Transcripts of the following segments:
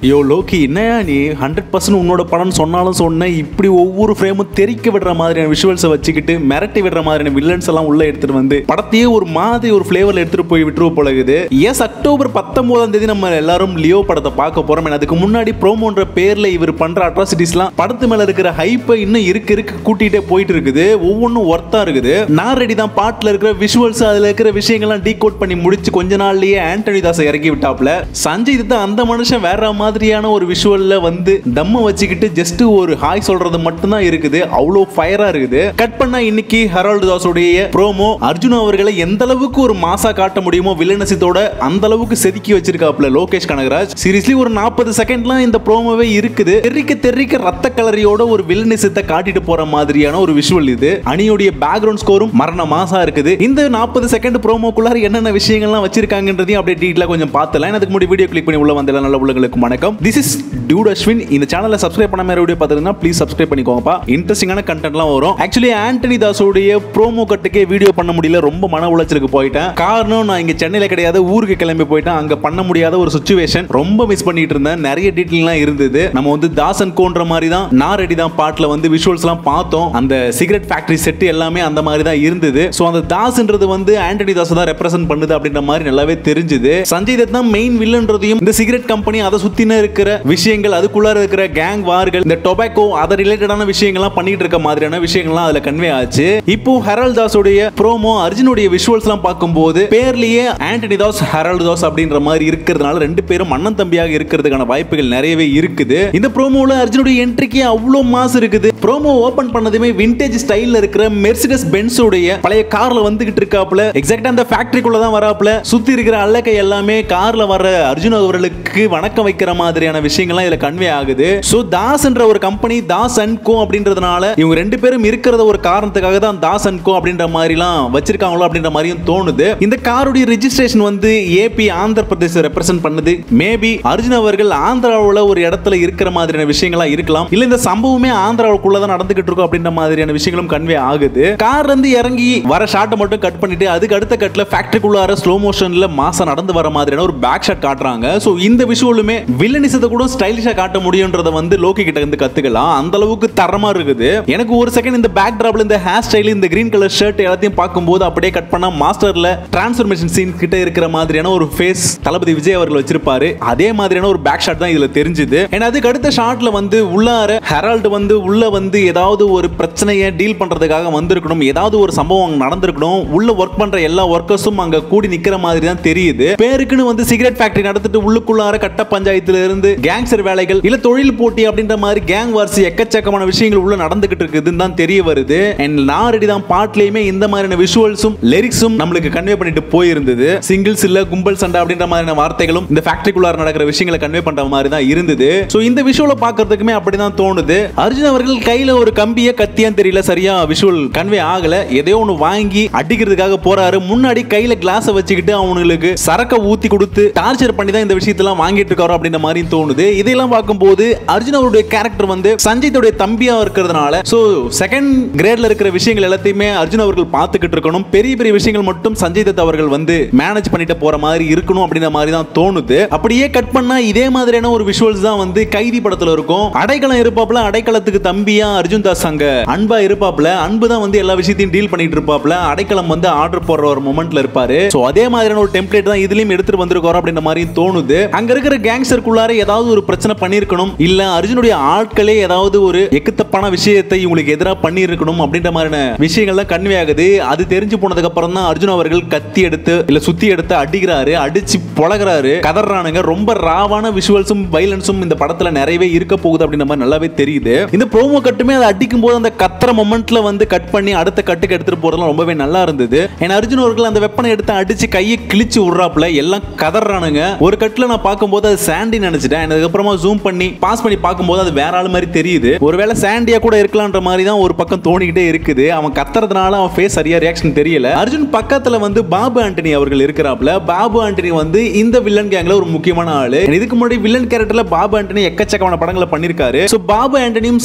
யோ Loki என்னையா நீ hundred percent உன்னோட படம்னு சொன்னாலும் சொன்னேன் இப்படி ஒவ்வொரு ஃப்ரேமும் தெறிக்க விடுற மாதிரியான விஷுவல்ஸை வச்சுக்கிட்டு மிரட்டி விடுற மாதிரியான வில்லன்ஸ் எல்லாம் உள்ள எடுத்துட்டு வந்து படத்தையே ஒரு மாதிரி ஒரு ஃப்ளேவர்ல எடுத்துட்டு போய் விட்டுருவ போலகுது எஸ் அக்டோபர் பத்தொன்பதாம் தேதி நம்ம எல்லாரும் லியோ படத்தை பார்க்க போறோம் And அதுக்கு முன்னாடி ப்ரோமோன்ற பேர்ல இவர் பண்ற அட்ராசிட்டிஸ்லாம் படத்து மேல இருக்கிற ஹைப்பை இன்னும் இருக்கு இருக்கு கூட்டிகிட்டே போயிட்டு இருக்குது ஒவ்வொன்றும் ஒர்த்தா இருக்குது நான் ரெடி தான் பாட்டில் இருக்கிற விஷுவல்ஸ் அதுல இருக்கிற விஷயங்கள்லாம் டீகோட் பண்ணி முடிச்சு கொஞ்ச நாள்லயே ஆண்டனி தாஸை இறக்கி விட்டாப்ல சஞ்சய் தத்தா அந்த மனுஷன் வேற மாதிரியான ஒரு விஷுவல்ல வந்து தம்ம வச்சுக்கிட்டு ஜஸ்ட் ஒரு ஹாய் சொல்றது மட்டும்தான் இருக்குது அவ்வளோ ஃபயரா இருக்குது கட் பண்ணா இன்னைக்கு ஹெரால்டு தாஸோடைய ப்ரோமோ அர்ஜுன் அவர்களை எந்த அளவுக்கு ஒரு மாசா காட்ட முடியுமோ வில்லனசித்தோட அந்த அளவுக்கு செதுக்கி வச்சிருக்காப்ல லோகேஷ் கனகராஜ் சீரியஸ்லி ஒரு நாற்பது செகண்ட்லாம் இந்த ப்ரோமோவே இருக்குது தெறிக்க தெறிக்க ரத்த கலரியோட ஒரு வில்லனிசத்தை காட்டிட்டு போற மாதிரியான ஒரு விஷுவல் இது அணியோடைய பேக்ரவுண்ட் ஸ்கோரும் மரண மாசா இருக்குது இந்த நாற்பது செகண்ட் ப்ரோமோக்குள்ளார என்னென்ன விஷயங்கள்லாம் வச்சிருக்காங்கன்றதையும் அப்படியே டீட்டெயிலாக கொஞ்சம் பார்த்தலாம் அதுக்கு முன்னாடி வீடியோ கிளிக் பண்ணி உள்ள வந்த நல்ல உள்ளங்களுக்கு வணக்கம் திஸ் இஸ் டியூட் அஸ்வின் இந்த சேனலை சப்ஸ்கிரைப் பண்ண மாதிரி வீடியோ பார்த்துருந்தா ப்ளீஸ் சப்ஸ்கிரைப் பண்ணிக்கோங்கப்பா இன்ட்ரெஸ்டிங்கான கண்டென்ட்லாம் வரும் ஆக்சுவலி ஆண்டனி தாஸோடைய ப்ரோமோ கட்டுக்கே வீடியோ பண்ண முடியல ரொம்ப மன உளைச்சலுக்கு போயிட்டேன் காரணம் நான் இங்க சென்னையில கிடையாது ஊருக்கு கிளம்பி போயிட்டேன் அங்க பண்ண முடியாத ஒரு சுச்சுவேஷன் ரொம்ப மிஸ் பண்ணிட்டு இருந்தேன் நிறைய டீட்டெயிலாம் இருந்தது நம்ம வந்து தாசன் கோன்ற மாதிரி தான் நான் ரெடி தான் பாட்டில் வந்து விஷுவல்ஸ்லாம் பார்த்தோம் அந்த சிகரெட் ஃபேக்டரி செட் எல்லாமே அந்த மாதிரி தான் இருந்தது ஸோ அந்த தாஸ்ன்றது வந்து ஆண்டனி தாஸ் தான் ரெப்ரசென்ட் பண்ணுது அப்படின்ற மாதிரி நல்லாவே தெரிஞ்சுது சஞ்சய் தத் தான் மெயின் வில்லன்றதையும் இந்த சிகரெட் கம்பெனி அதை சுத்தின இருக்கிற விஷயங்கள் அதுக்குள்ளார இருக்கிற கேங் வார்கள் இந்த டொபாக்கோ அதை ரிலேட்டடான விஷயங்கள்லாம் பண்ணிட்டு இருக்க மாதிரியான விஷயங்கள்லாம் அதுல கன்வே ஆச்சு இப்போ ஹெரால்ட் தாஸோடைய ப்ரோமோ அர்ஜுனுடைய விஷுவல்ஸ்லாம் பார்க்கும்போது பேர்லயே ஆண்டனி தாஸ் ஹெரால்ட் தாஸ் அப்படின்ற மாதிரி இருக்கிறதுனால ரெண்டு பேரும் அண்ணன் தம்பியாக இருக்கிறதுக்கான வாய்ப்புகள் நிறையவே இருக்குது இந்த ப்ரோமோல அர்ஜுனுடைய என்ட்ரிக்கு அவ்வளோ மாசு இருக்குது ப்ரோமோ ஓபன் பண்ணதுமே விண்டேஜ் ஸ்டைல்ல இருக்கிற மெர்சிடஸ் பென்ஸோடைய பழைய கார்ல வந்துகிட்டு இருக்காப்ல எக்ஸாக்டா அந்த ஃபேக்டரிக்குள்ள தான் வராப்ல சுத்தி இருக்கிற அல்லக்கை எல்லாமே கார்ல வர அர்ஜுன் அவர்களுக்கு வணக்கம் வைக்கிற மாதிரியான விஷயங்கள்லாம் இதுல கன்வே ஆகுது சோ தாஸ்ன்ற ஒரு கம்பெனி தாஸ் அண்ட் கோ அப்படின்றதுனால இவங்க ரெண்டு பேரும் இருக்கிறத ஒரு காரணத்துக்காக தான் தாஸ் அண்ட் கோ அப்படின்ற மாதிரிலாம் வச்சிருக்காங்களோ அப்படின்ற மாதிரியும் தோணுது இந்த காருடைய ரெஜிஸ்ட்ரேஷன் வந்து ஏபி ஆந்திர பிரதேச ரெப்ரசென்ட் பண்ணுது மேபி அர்ஜுன் அவர்கள் ஆந்திராவுல ஒரு இடத்துல இருக்கிற மாதிரியான விஷயங்களா இருக்கலாம் இல்ல இந்த சம்பவமே ஆந்திராவுக்குள்ள தான் நடந்துகிட்டு இருக்கும் அப்படின்ற மாதிரியான விஷயங்களும் கன்வே ஆகுது கார் இருந்து இறங்கி வர ஷாட்டை மட்டும் கட் பண்ணிட்டு அதுக்கு அடுத்த கட்ல ஃபேக்டரிக்குள்ளார ஸ்லோ மோஷன்ல மாசம் நடந்து வர மாதிரியான ஒரு பேக் ஷாட் காட்டுறாங்க சோ இந்த விஷுவலுமே வில்லனிசத்தை கூட ஸ்டைலிஷா காட்ட முடியும்ன்றத வந்து லோகி கிட்ட இருந்து கத்துக்கலாம் அந்த அளவுக்கு தரமா இருக்குது எனக்கு ஒரு செகண்ட் இந்த பேக் டிராப்ல இந்த ஹேர் ஸ்டைல் இந்த கிரீன் கலர் ஷர்ட் எல்லாத்தையும் பார்க்கும்போது அப்படியே கட் பண்ணா மாஸ்டர்ல டிரான்ஸ்ஃபர்மேஷன் சீன் கிட்ட இருக்கிற மாதிரியான ஒரு ஃபேஸ் தளபதி விஜய் அவர்கள் வச்சிருப்பாரு அதே மாதிரியான ஒரு பேக் ஷாட் தான் இதுல தெரிஞ்சுது ஏன்னா அதுக்கு அடுத்த ஷாட்ல வந்து உள்ளார ஹெரால்டு வந்து உள்ள வந்து ஏதாவது ஒரு பிரச்சனையை டீல் பண்றதுக்காக வந்திருக்கணும் ஏதாவது ஒரு சம்பவம் அங்க நடந்திருக்கணும் உள்ள ஒர்க் பண்ற எல்லா ஒர்க்கர்ஸும் அங்க கூடி நிக்கிற மாதிரி தான் தெரியுது பேருக்குன்னு வந்து சிகரெட் ஃபேக்டரி நடத்திட்டு உள்ளுக்குள்ளார கட்ட பஞ்சாயத்துல இருந்து கேங்ஸ்டர் வேலைகள் இல்ல தொழில் போட்டி அப்படின்ற மாதிரி கேங் வார்ஸ் எக்கச்சக்கமான விஷயங்கள் உள்ள நடந்துகிட்டு இருக்குதுன்னு தான் தெரிய வருது அண்ட் நாரடி தான் பாட்லயுமே இந்த மாதிரியான விஷுவல்ஸும் லிரிக்ஸும் நம்மளுக்கு கன்வே பண்ணிட்டு போயிருந்தது சிங்கிள்ஸ் இல்ல கும்பல் சண்டை அப்படின்ற மாதிரியான வார்த்தைகளும் இந்த ஃபேக்டரிக்குள்ளார நடக்கிற விஷயங்களை கன்வே பண்ற மாதிரி தான் இருந்தது சோ இந்த விஷுவலை பார்க்கிறதுக்குமே அப்படிதான் தோணுது அர்ஜுன் அவர்கள் கையில ஒரு கம்பிய கத்தியான்னு தெரியல சரியா விஷுவல் கன்வே ஆகல எதையோ ஒன்று வாங்கி அடிக்கிறதுக்காக போறாரு முன்னாடி கையில கிளாஸை வச்சுக்கிட்டு அவங்களுக்கு சரக்க ஊத்தி கொடுத்து டார்ச்சர் பண்ணி தான் இந்த விஷயத்தெல்லாம் வாங்கிட்டு இருக்காரோ அப்படின்ற மாதிரி தோணுது இதெல்லாம் பார்க்கும்போது அர்ஜுன் அவருடைய கேரக்டர் வந்து சஞ்சய்தோடைய தம்பியா இருக்கிறதுனால சோ செகண்ட் கிரேட்ல இருக்கிற விஷயங்கள் எல்லாத்தையுமே அர்ஜுன் அவர்கள் பார்த்துக்கிட்டு இருக்கணும் பெரிய பெரிய விஷயங்கள் மட்டும் சஞ்சய் தத் அவர்கள் வந்து மேனேஜ் பண்ணிட்டு போற மாதிரி இருக்கணும் அப்படின்ற மாதிரி தான் தோணுது அப்படியே கட் பண்ணா இதே மாதிரியான ஒரு விஷுவல்ஸ் தான் வந்து கைதி படத்துல இருக்கும் அடைக்கலம் இருப்பாப்ல அடைக்கலத்துக்கு தம்பியா அர்ஜுன் தாஸ் அங்க அன்பா இருப்பாப்ல அன்பு தான் வந்து எல்லா விஷயத்தையும் டீல் பண்ணிட்டு இருப்பாப்ல அடைக்கலம் வந்து ஆர்டர் போடுற ஒரு மொமெண்ட்ல இருப்பாரு சோ அதே மாதிரியான ஒரு டெம்ப்ளேட் தான் இதுலயும் எடுத்துட்டு வந்திருக்கோம் அப்படின்ற மாதிரி தோணுது அங்க இருக்கிற கேங்ஸ்டருக்குள்ளார ஏதாவது ஒரு பிரச்சனை பண்ணிருக்கணும் இல்ல அர்ஜுனுடைய ஆட்களே ஏதாவது ஒரு எக்குத்தப்பான விஷயத்தை இவங்களுக்கு எதிராக பண்ணியிருக்கணும் அப்படின்ற மாதிரியான விஷயங்கள் தான் கன்வே ஆகுது அது தெரிஞ்சு போனதுக்கு அப்புறம் தான் அர்ஜுன் அவர்கள் கத்தி எடுத்து இல்ல சுத்தி எடுத்து அடிக்கிறாரு அடிச்சு பொழகிறாரு கதறானுங்க ரொம்ப ராவான விஷுவல்ஸும் வைலன்ஸும் இந்த படத்துல நிறையவே இருக்க போகுது அப்படின்ற மாதிரி நல்லாவே தெரியுது இந்த ப்ரோமோ கட்டுமே அதை அடிக்கும் போது அந்த கத்துற மொமெண்ட்ல வந்து கட் பண்ணி அடுத்த கட்டுக்கு எடுத்துட்டு போறதுலாம் ரொம்பவே நல்லா இருந்தது ஏன்னா அர்ஜுன் அவர்கள் அந்த வெப்பனை எடுத்து அடிச்சு கையை கிழிச்சு விடுறாப்புல எல்லாம் கதறானுங்க ஒரு கட்டுல நான் பார்க்கும்போது அது சாண்டி நினைச்சிட்டேன் எனக்கு அதுக்கப்புறமா ஜூம் பண்ணி பாஸ் பண்ணி பார்க்கும்போது அது வேற ஆள் மாதிரி தெரியுது ஒருவேளை சாண்டியா கூட இருக்கலாம்ன்ற மாதிரி தான் ஒரு பக்கம் தோணிக்கிட்டே இருக்குது அவன் கத்துறதுனால அவன் ஃபேஸ் சரியா ரியாக்ஷன் தெரியல அர்ஜுன் பக்கத்துல வந்து பாபு ஆண்டனி அவர்கள் இருக்கிறாப்ல பாபு ஆண்டனி வந்து இந்த வில்லன் கேங்ல ஒரு முக்கியமான ஆளு இதுக்கு முன்னாடி வில்லன் கேரக்டர்ல பாபு ஆண்டனி எக்கச்சக்கமான படங்களை பண்ணிருக்காரு சோ பாபு ஆண்டனியும் சஞ்சய்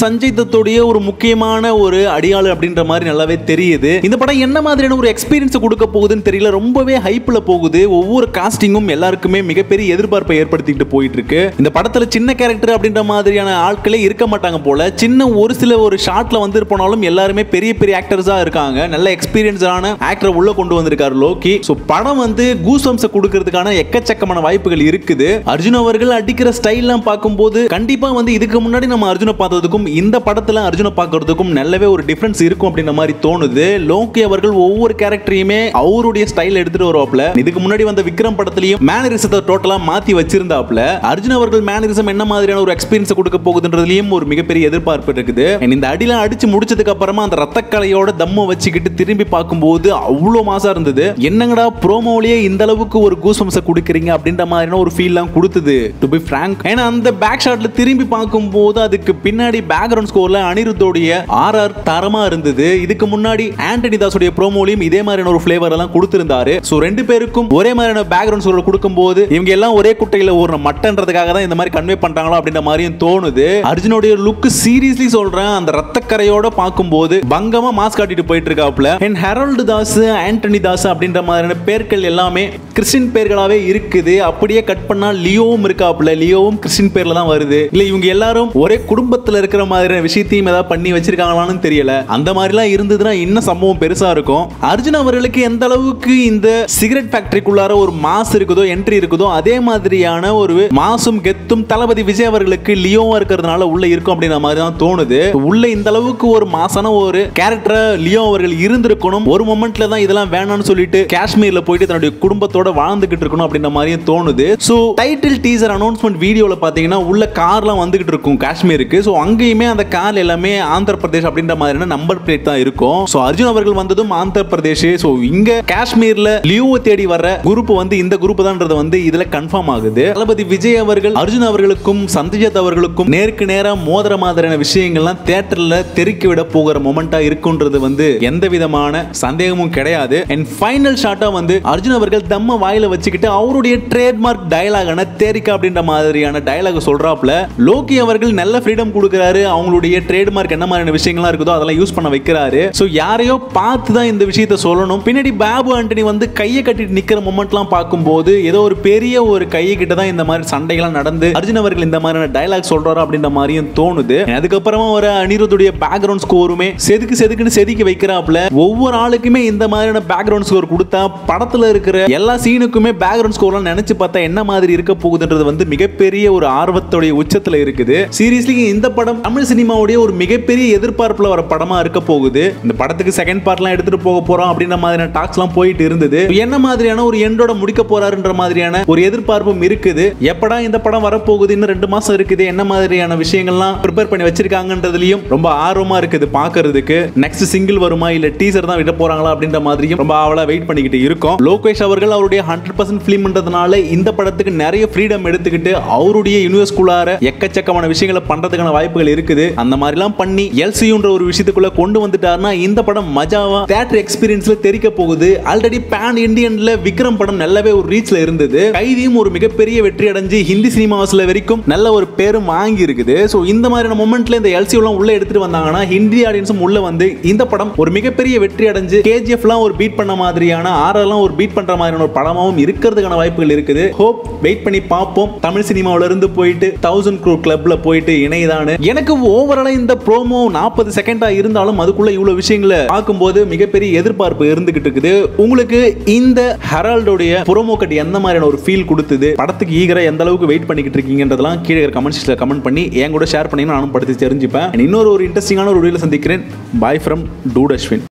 மேனரிசத்தோடைய ஒரு முக்கியமான ஒரு அடியாளு அப்படின்ற மாதிரி நல்லாவே தெரியுது இந்த படம் என்ன மாதிரியான ஒரு எக்ஸ்பீரியன்ஸ் கொடுக்க போகுதுன்னு தெரியல ரொம்பவே ஹைப்ல போகுது ஒவ்வொரு காஸ்டிங்கும் எல்லாருக்குமே மிகப்பெரிய எதிர்பார்ப்பை ஏற்படுத்திட்டு போயிட்டு இருக்கு இந்த படத்துல சின்ன கேரக்டர் அப்படின்ற மாதிரியான ஆட்களே இருக்க மாட்டாங்க போல சின்ன ஒரு சில ஒரு ஷாட்ல வந்து போனாலும் எல்லாருமே பெரிய பெரிய ஆக்டர்ஸா இருக்காங்க நல்ல எக்ஸ்பீரியன்ஸான ஆக்டரை உள்ள கொண்டு வந்திருக்காரு லோக்கி ஸோ படம் வந்து கூஸ்வம்ஸை கொடுக்கறதுக்கான எக்கச்சக்கமான வாய்ப்புகள் இருக்குது அர்ஜுன் அவர்கள் அடிக்கிற ஸ்டைல்லாம் பார்க்கும்போது கண்டிப்பா வந்து இதுக்கு முன்னாடி நம்ம அர்ஜுனை பார்த்ததுக்கும் இந்த படத்துல அர்ஜுனை பார்க்கறதுக்கும் நல்லாவே ஒரு டிஃபரன்ஸ் இருக்கும் அப்படின்ற மாதிரி தோணுது லோக்கி அவர்கள் ஒவ்வொரு கேரக்டரையுமே அவருடைய ஸ்டைல் எடுத்துட்டு வருவாப்ல இதுக்கு முன்னாடி வந்த விக்ரம் படத்துலயும் மேனரிசத்தை டோட்டலா மாத்தி வச்சிருந்தாப்ல அர்ஜுன் அவர்கள் மேனரிசம் என்ன மாதிரியான ஒரு எக்ஸ்பீரியன்ஸ் கொடுக்க போகுதுன்றதுலயும் ஒரு மிகப்பெரிய எதிர்பார்ப்பு இருக்குது And இந்த அடிலாம் அடிச்சு முடிச்சதுக்கு அப்புறமா அந்த ரத்தக்கலையோட தம்ம வச்சுக்கிட்டு திரும்பி பார்க்கும்போது அவ்வளோ மாசா இருந்தது என்னங்கடா ப்ரோமோலயே இந்த அளவுக்கு ஒரு கூஸ்பம்ஸை கொடுக்குறீங்க அப்படின்ற மாதிரியான ஒரு ஃபீல்லாம் கொடுத்தது டு பி ஃப்ராங்க் ஏன்னா அந்த பேக் ஷாட்ல திரும்பி பார்க்கும்போது அதுக்கு பின்னாடி பேக்ரவுண்ட் ஸ்கோர்ல அனிருத்தோடைய ஆர்ஆர் தரமா இருந்தது இதுக்கு முன்னாடி ஆண்டனி தாஸோடைய ப்ரோமோலையும் இதே மாதிரியான ஒரு ஃபிளேவர் எல்லாம் கொடுத்திருந்தாரு ஸோ ரெண்டு பேருக்கும் ஒரே மாதிரியான பேக்ரவுண்ட் ஸ்கோர் கொடுக்கும்போது இவங்க எல்லாம் ஒரே குட்டையில ஒரு மட்டன்றதுக்காக தான் இந்த மாதிரி கன்வே பண்றாங்களோ அப்படின்ற மாதிரியும் தோணுது அர்ஜுனுடைய லுக் சீரியஸ்லி சொல்றேன் அந்த ரத்தக்கரையோட பார்க்கும்போது பங்கமா மாஸ்க் காட்டிட்டு போயிட்டு இருக்காப்ல என் ஹெரல்டு தாஸ் ஆண்டனி தாஸ் அப்படின்ற மாதிரியான பேர்கள் எல்லாமே கிறிஸ்டின் பேர்களாவே இருக்குது அப்படியே கட் பண்ணா லியோவும் இருக்காப்ல லியோவும் கிறிஸ்டின் பேர்ல தான் வருது இல்ல இவங்க எல்லாரும் ஒரே குடும்பத்துல இருக்கிற மாதிரியான விஷயத்தையும் ஏதாவது பண்ணி வச்சிருக்காங்களான்னு தெரியல அந்த மாதிரிலாம் இருந்ததுன்னா இன்னும் சம்பவம் பெருசா இருக்கும் அர்ஜுன் அவர்களுக்கு எந்த அளவுக்கு இந்த சிகரெட் ஃபேக்டரிக்குள்ளார ஒரு மாஸ் இருக்குதோ என்ட்ரி இருக்குதோ அதே மாதிரியான ஒரு மாசும் கெத்தும் தளபதி விஜய் அவர்களுக்கு லியோவா இருக்கிறதுனால உள்ள இருக்கும் அப்படின்ற மாதிரி தான் தோணுது உள்ள இந்த அளவுக்கு ஒரு மாசான ஒரு கேரக்டர் லியோ அவர்கள் இருந்திருக்கணும் ஒரு மொமெண்ட்ல தான் இதெல்லாம் வேணாம்னு சொல்லிட்டு காஷ்மீர்ல போயிட்டு தன்னுடைய குடும்பத்தோட வாழ்ந்துகிட்டு இருக்கணும் அப்படின்ற மாதிரியும் தோணுது ஸோ டைட்டில் டீசர் அனௌன்ஸ்மெண்ட் வீடியோவில் பார்த்தீங்கன்னா உள்ள கார்லாம் வந்துகிட்டு இருக்கும் காஷ்மீருக்கு ஸோ அங்கேயுமே அந்த கார் எல்லாமே ஆந்திர பிரதேஷ் அப்படின்ற மாதிரியான நம்பர் பிளேட் தான் இருக்கும் ஸோ அர்ஜுன் அவர்கள் வந்ததும் ஆந்திர பிரதேஷ் ஸோ இங்க காஷ்மீர்ல லியோவை தேடி வர குரூப் வந்து இந்த குரூப் தான்ன்றது வந்து இதுல கன்ஃபார்ம் ஆகுது தளபதி விஜய் அவர்கள் அர்ஜுன் அவர்களுக்கும் சந்திஜத் அவர்களுக்கும் நேருக்கு நேரா மோதிர மாதிரியான விஷயங்கள்லாம் தியேட்டர்ல தெருக்கி விட போகிற மொமெண்டா இருக்குன்றது வந்து எந்த விதமான சந்தேகமும் கிடையாது அண்ட் ஃபைனல் ஷாட்டா வந்து அர்ஜுன் அவர்கள் தம்ம வாயில வச்சுக்கிட்டு அவருடைய ட்ரேட்மார்க் டயலாகான தேரிக்கா அப்படின்ற மாதிரியான டயலாக் சொல்றாப்ல லோகி அவர்கள் நல்ல ஃப்ரீடம் கொடுக்குறாரு அவங்களுடைய ட்ரேட்மார்க் என்ன மாதிரியான விஷயங்கள்லாம் இருக்குதோ அதெல்லாம் யூஸ் பண்ண வைக்கிறாரு ஸோ யாரையோ பார்த்து தான் இந்த விஷயத்த சொல்லணும் பின்னாடி பாபு ஆண்டனி வந்து கையை கட்டிட்டு நிக்கிற மொமெண்ட்லாம் பார்க்கும்போது ஏதோ ஒரு பெரிய ஒரு கையை கிட்ட தான் இந்த மாதிரி சண்டைகள்லாம் நடந்து அர்ஜுன் அவர்கள் இந்த மாதிரியான டயலாக் சொல்றாரு அப்படின்ற மாதிரியும் தோணுது அதுக்கப்புறமா ஒரு அனிருத்துடைய பேக்ரவுண்ட் ஸ்கோருமே செதுக்கு செதுக்குன்னு செதுக்கி வைக்கிறாப்ல ஒவ்வொரு ஆளுக்குமே இந்த மாதிரியான பேக்ரவுண்ட் ஸ்கோர் கொடுத்தா படத்துல இருக்கிற எல்லா சீனுக்குமே பேக்ரவுண்ட் ஸ்கோர்லாம் நினைச்சு பார்த்தா என்ன மாதிரி இருக்க போகுதுன்றது வந்து மிகப்பெரிய ஒரு ஆர்வத்துடைய உச்சத்துல இருக்குது சீரியஸ்லி இந்த படம் தமிழ் சினிமாவுடைய ஒரு மிகப்பெரிய எதிர்பார்ப்புல வர படமா இருக்க போகுது இந்த படத்துக்கு செகண்ட் பார்ட்லாம் எடுத்துட்டு போக போறோம் அப்படின்ற மாதிரியான டாக்ஸ்லாம் போயிட்டு இருந்தது என்ன மாதிரியான ஒரு எண்டோட முடிக்க போறாருன்ற மாதிரியான ஒரு எதிர்பார்ப்பும் இருக்குது எப்படா இந்த படம் வரப்போகுது இன்னும் ரெண்டு மாசம் இருக்குது என்ன மாதிரியான விஷயங்கள்லாம் ப்ரிப்பேர் பண்ணி வச்சிருக்காங்கன்றதுலயும் ரொம்ப ஆர்வமா இருக்குது பார்க்கிறதுக்கு நெக்ஸ்ட் சிங்கிள் வருமா இல்ல டீசர் தான் விட போறாங்களா அப்படின்ற மாதிரியும் ரொம்ப ஆவலா வெயிட் பண்ணிக்கிட்டு இருக்கோம் லோகேஷ் அவர்கள் அவருடைய ஹண்ட்ரட் பர்சன்ட் ஃபிலிம்ன்றதுனால இந்த படத்துக்கு நிறைய ஃப்ரீடம் எடுத்துக்கிட்டு அவருடைய யூனிவர்ஸ்குள்ளார எக்கச்சக்கமான விஷயங்களை பண்றதுக்கான வாய்ப்புகள் இருக்குது அந்த மாதிரிலாம் பண்ணி எல்சியுன்ற ஒரு விஷயத்துக்குள்ள கொண்டு வந்துட்டாருன்னா இந்த படம் மஜாவா தேட்டர் எக்ஸ்பீரியன்ஸ்ல தெரிக்க போகுது ஆல்ரெடி பேன் இந்தியன்ல விக்ரம் படம் நல்லாவே ஒரு ரீச்ல இருந்தது கைதியும் ஒரு மிகப்பெரிய வெற்றி அடைஞ்சு ஹிந்தி சினிமாஸ்ல வரைக்கும் நல்ல ஒரு பேரும் வாங்கி இருக்குது ஸோ இந்த மாதிரியான மொமெண்ட்ல இந்த எல்சி எல்லாம் உள்ள எடுத்துட்டு வந்தாங்கன்னா ஹிந்தி ஆடியன்ஸும் உள்ள வந்து இந்த படம் ஒரு மிகப்பெரிய வெற்றி அடைஞ்சு கேஜிஎஃப்லாம் ஒரு பீட் பண்ண மாதிரியான ஆரெல்லாம் ஒரு பீட் பண்ற மாதிரியான ஒரு படமாவும் இருக்கிறதுக்கான வாய்ப்புகள் இருக்குது ஹோப் வெயிட் பண்ணி பார்ப்போம் தமிழ் சினிமாவில இருந்து போயிட்டு தௌசண்ட் க்ரூ கிளப்ல போயிட்டு இணையதானு எனக்கு ஓவராலா இந்த ப்ரோமோ நாற்பது செகண்டா இருந்தாலும் அதுக்குள்ள இவ்வளவு விஷயங்களை பார்க்கும்போது மிகப்பெரிய எதிர்பார்ப்பு இருந்துகிட்டு இருக்குது உங்களுக்கு இந்த ஹெரால்டோடைய ப்ரோமோ கட் எந்த மாதிரியான ஒரு ஃபீல் கொடுத்தது படத்துக்கு ஈகரா எந்த அளவுக்கு வெயிட் பண்ணிக்கிட்டு இருக்கீங்கன்றதெல்லாம் கீழே கமெண்ட்ஸ்ல கமெண்ட் பண்ணி என் கூட ஷேர் பண்ணி நானும் படுத்து தெரிஞ்சுப்பேன் இன்னொரு ஒரு இன்ட்ரெஸ்டிங்கான ஒரு வீடியோ சந்திக்கிறேன் பாய் ஃப்ரம் டூட் அஸ்வின்